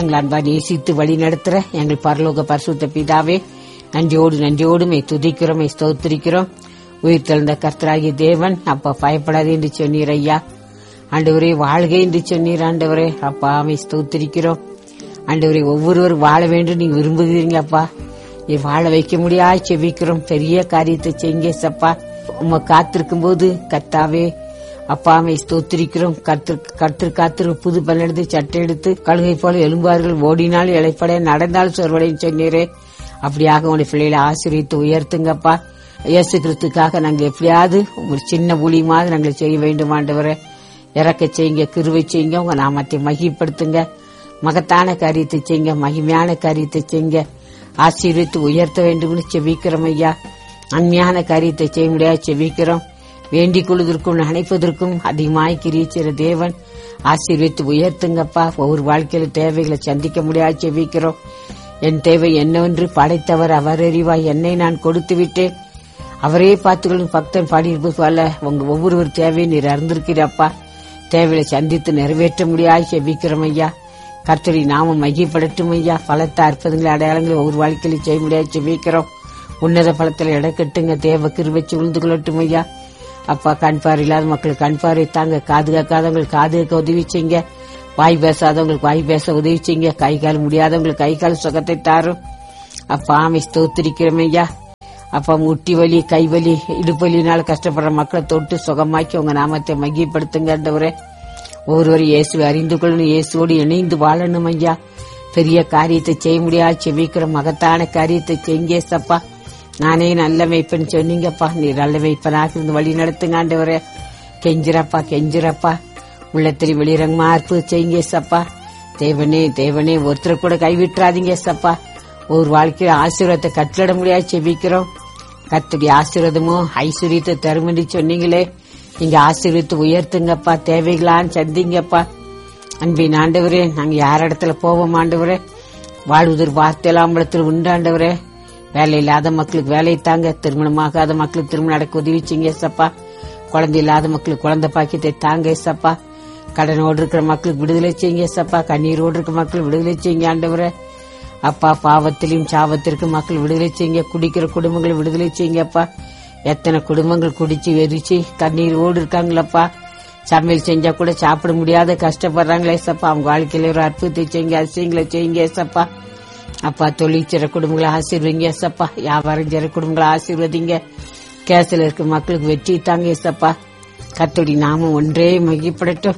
எங்கள் அன்பா நேசித்து வழி நடத்துற எங்கள் பரலோக பரிசுத்த பிதாவே நன்றியோடு நன்றியோடு மே துதிக்கிறோம் மே ஸ்தோத்திரிக்கிறோம் உயிர் தெழுந்த கர்த்தராகிய தேவன் அப்பா பயப்படாதே என்று சொன்னீர் ஐயா ஆண்டவரே வாழ்க என்று சொன்னீர் ஆண்டவரே அப்பா மே ஸ்தோத்திரிக்கிறோம் ஆண்டவரே ஒவ்வொருவர் வாழ வேண்டும் நீங்க விரும்புகிறீங்க அப்பா நீ வாழ வைக்க முடியாது செவிக்கிறோம் பெரிய காரியத்தை செய்யுங்க சப்பா உம்மை காத்திருக்கும் போது கத்தாவே அப்பாமை ஸ்தோத்திரிக்கிறோம் கர்த்தர் கர்த்தர் காத்திரு புது பல்லெடுத்து சட்டை எடுத்து கழுகை போல எலும்பார்கள் ஓடினால் இழைப்படைய நடந்தால் சொர்வடைன்னு சொன்னீரே அப்படியாக உங்களுடைய பிள்ளைகளை ஆசிரியத்து உயர்த்துங்கப்பா இயேசு கிறிஸ்துக்காக நாங்கள் எப்படியாவது ஒரு சின்ன ஊழியமாவது நாங்கள் செய்ய வேண்டும் ஆண்டவரே இறக்க செய்யுங்க கிருவை செய்யுங்க உங்க நாமத்தை மகிப்படுத்துங்க மகத்தான காரியத்தை செய்யுங்க மகிமையான காரியத்தை செய்யுங்க ஆசீர்வித்து உயர்த்த வேண்டும்னு செபிக்கிறோம் ஐயா அண்மையான காரியத்தை செய்ய முடியாது செபிக்கிறோம் வேண்டிக் கொள்வதற்கும் நினைப்பதற்கும் அதிகமாய் கிரிச்சிற தேவன் ஆசீர்வித்து உயர்த்துங்கப்பா ஒவ்வொரு வாழ்க்கையில தேவைகளை சந்திக்க முடியாது செபிக்கிறோம் என் தேவை என்னவென்று படைத்தவர் அவர் அறிவாய் என்னை நான் கொடுத்து விட்டேன் அவரே பார்த்துக்கொள்ளும் பக்தன் பாடியிருப்பது போல உங்க ஒவ்வொருவர் தேவையை நீர் அறிந்திருக்கிறப்பா தேவையை சந்தித்து நிறைவேற்ற முடியாது செபிக்கிறோம் ஐயா கர்த்தரி நாம மையப்படட்டும் ஐயா பலத்த அற்புதங்களை அடையாளங்களை ஒவ்வொரு வாழ்க்கையில செய்ய முடியாது செபிக்கிறோம் உன்னத பலத்துல இடக்கட்டுங்க தேவ கிருவச்சு உழுந்து கொள்ளட்டும் ஐயா அப்பா கண் பார்வை இல்லாத மக்களுக்கு கண் பார்வை தாங்க காது கேட்காதவங்களுக்கு காது கேட்க உதவி செய்யுங்க வாய் பேசாதவங்களுக்கு வாய் பேச உதவி செய்யுங்க கை கால் முடியாதவங்களுக்கு கை கால் சுகத்தை தாரும் அப்பா ஆமை ஸ்தோத்திரிக்கிறோம் ஐயா அப்பா முட்டி வலி கை வலி இடுப்பு வலினால கஷ்டப்படுற மக்களை தொட்டு சுகமாக்கி உங்க நாமத்தை மகிப்படுத்துங்கன்றவரே ஒவ்வொருவரும் இயேசுவை அறிந்து கொள்ளணும் இயேசுவோடு இணைந்து வாழணும் ஐயா பெரிய காரியத்தை செய்ய முடியாது செவிக்கிற மகத்தான காரியத்தை செய்யுங்க சப்பா நானே நல்ல மெய்ப்பன் சொன்னீங்கப்பா நீ நல்ல மெய்ப்பனாக இருந்து வழி நடத்துங்க ஆண்டவரே கெஞ்சிரப்பா கெஞ்சிரப்பா உள்ளத்தில் வெளிரங்கமா அற்புதம் செய்யுங்க சப்பா தேவனே தேவனே ஒருத்தர் கூட கைவிட்டுறாதீங்க சப்பா ஒரு வாழ்க்கையில ஆசீர்வாதத்தை கட்டளிட முடியாது செபிக்கிறோம் கத்துடைய ஆசீர்வாதமோ ஐஸ்வர்யத்தை தருமண்டி சொன்னீங்களே நீங்க ஆசீர்வித்து உயர்த்துங்கப்பா தேவைகளான்னு சந்திங்கப்பா அன்பின் ஆண்டவரே நாங்க யார் இடத்துல போவோம் ஆண்டவரே வாழ்வதற்கு வார்த்தையெல்லாம் உண்டாண்டவரே வேலை இல்லாத மக்களுக்கு வேலை தாங்க திருமணமாகாத மக்களுக்கு திருமணம் நடக்க உதவி செய்யுங்க சப்பா குழந்தை இல்லாத மக்களுக்கு குழந்தை பாக்கியத்தை தாங்க சப்பா கடனோடு இருக்கிற மக்களுக்கு விடுதலை செய்யுங்க சப்பா கண்ணீரோடு இருக்கிற மக்கள் விடுதலை செய்யுங்க ஆண்டவரே அப்பா பாவத்திலையும் சாவத்திற்கும் மக்கள் விடுதலை செய்யுங்க குடிக்கிற குடும்பங்களை விடுதலை செய்யுங்கப்பா எத்தனை குடும்பங்கள் குடிச்சு வெறிச்சு கண்ணீரோடு இருக்காங்களப்பா சமையல் செஞ்சா கூட சாப்பிட முடியாத கஷ்டப்படுறாங்களே சப்பா அவங்க வாழ்க்கையில ஒரு அற்புதத்தை செய்யுங்க அதிசயங்களை செய்யுங்க சப்பா அப்பா தொழிற்சிற குடும்பங்களை ஆசீர்வதிங்க சப்பா வியாபாரம் செய்ற குடும்பங்களை ஆசீர்வதிங்க கேசில் இருக்க மக்களுக்கு வெற்றி தாங்க சப்பா கத்தோடி நாமும் ஒன்றே மகிப்படட்டும்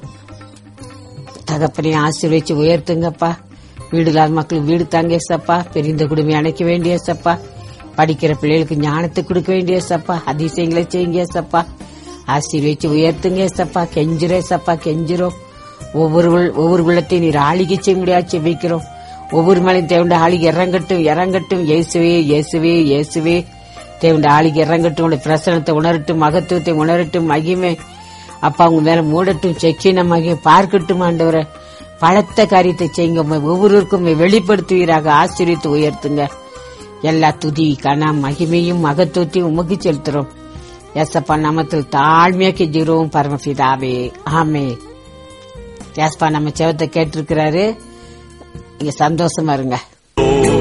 தகப்பனை ஆசீர்வச்சு உயர்த்துங்கப்பா வீடு இல்லாத மக்களுக்கு வீடு தாங்க சப்பா பெரிந்த குடும்பம் அணைக்க வேண்டிய சப்பா படிக்கிற பிள்ளைகளுக்கு ஞானத்தை கொடுக்க வேண்டிய சப்பா அதிசயங்களை செய்யுங்க சப்பா ஆசீர்வச்சு உயர்த்துங்க சப்பா கெஞ்சிரே சப்பா கெஞ்சிரும் ஒவ்வொரு உள்- ஒவ்வொரு உள்ளத்தையும் நீர் ஆளிகை செய்ய முடியாது செபிக்கிறோம் ஒவ்வொரு மேலையும் தேவண்ட ஆளிகை இறங்கட்டும் இறங்கட்டும் இயேசுவே இயேசுவே இயேசுவே தேவண்ட ஆளிகை இறங்கட்டும் உடைய பிரசனத்தை உணரட்டும் மகத்துவத்தை உணரட்டும் மகிமை அப்பா உங்க மேல மூடட்டும் செக்கின மகிமை பார்க்கட்டும் ஆண்டவரை பலத்த காரியத்தை செய்யுங்க உம்மை ஒவ்வொருவருக்கும் உம்மை வெளிப்படுத்துவீராக ஆசீர்வித்து உயர்த்துங்க எல்லா துதி கன மகிமையும் மகத்துவத்தையும் உமக்கு செலுத்துறோம் எசப்பா நாமத்தில் தாழ்மையா கெஞ்சுகிறோம் பரமபிதாவே ஆமே ஏசப்பா நம்ம செவத்தை கேட்டிருக்கிறாரு நீங்க சந்தோஷமா இருங்க